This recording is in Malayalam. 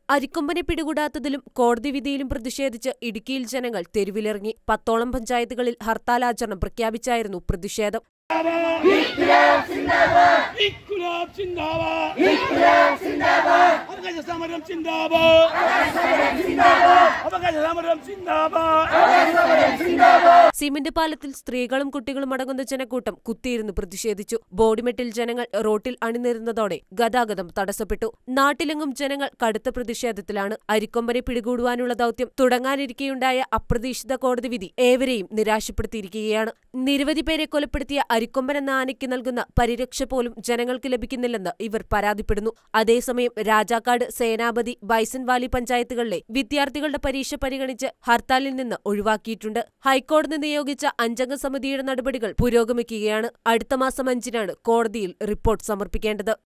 അരിക്കൊമ്പനെ പിടികൂടാത്തതിലും കോടതി വിധിയിലും പ്രതിഷേധിച്ച് ഇടുക്കിയിൽ ജനങ്ങൾ തെരുവിലിറങ്ങി പത്തോളം പഞ്ചായത്തുകളിൽ ഹർത്താലാചരണം പ്രഖ്യാപിച്ചായിരുന്നു പ്രതിഷേധം ഇൻകുലാബ് സിന്ദാബാദ് അവകാശ സമരം സിന്ദാബാദ് അവകാശ സമരം സിന്ദാബാദ് സിമന്റ് പാലത്തിൽ സ്ത്രീകളും കുട്ടികളും അടങ്ങുന്ന ജനക്കൂട്ടം കുത്തിയിരുന്ന് പ്രതിഷേധിച്ചു ബോഡിമെട്ടിൽ ജനങ്ങൾ റോട്ടിൽ അണിനിരുന്നതോടെ ഗതാഗതം തടസ്സപ്പെട്ടു നാട്ടിലെങ്ങും ജനങ്ങൾ കടുത്ത പ്രതിഷേധത്തിലാണ് അരിക്കൊമ്പനെ പിടികൂടുവാനുള്ള ദൗത്യം തുടങ്ങാനിരിക്കെയുണ്ടായ അപ്രതീക്ഷിത കോടതി വിധി ഏവരെയും നിരാശപ്പെടുത്തിയിരിക്കുകയാണ് നിരവധി പേരെ കൊലപ്പെടുത്തിയ അരിക്കൊമ്പൻ എന്ന ആനയ്ക്ക് നൽകുന്ന പരിരക്ഷ പോലും ജനങ്ങൾക്ക് ലഭിക്കുന്നില്ലെന്ന് ഇവർ പരാതിപ്പെടുന്നു അതേസമയം രാജാക്കാട് സേനാപതി ബൈസൺ വാലി പഞ്ചായത്തുകളിലെ വിദ്യാർത്ഥികളുടെ പരീക്ഷ പരിഗണിച്ച് ഹർത്താലിൽ നിന്ന് ഒഴിവാക്കിയിട്ടുണ്ട് ഹൈക്കോടതി നിയോഗിച്ച അഞ്ചംഗ സമിതിയുടെ നടപടികൾ പുരോഗമിക്കുകയാണ് അടുത്ത മാസം അഞ്ചിനാണ് കോടതിയിൽ റിപ്പോർട്ട് സമർപ്പിക്കേണ്ടത്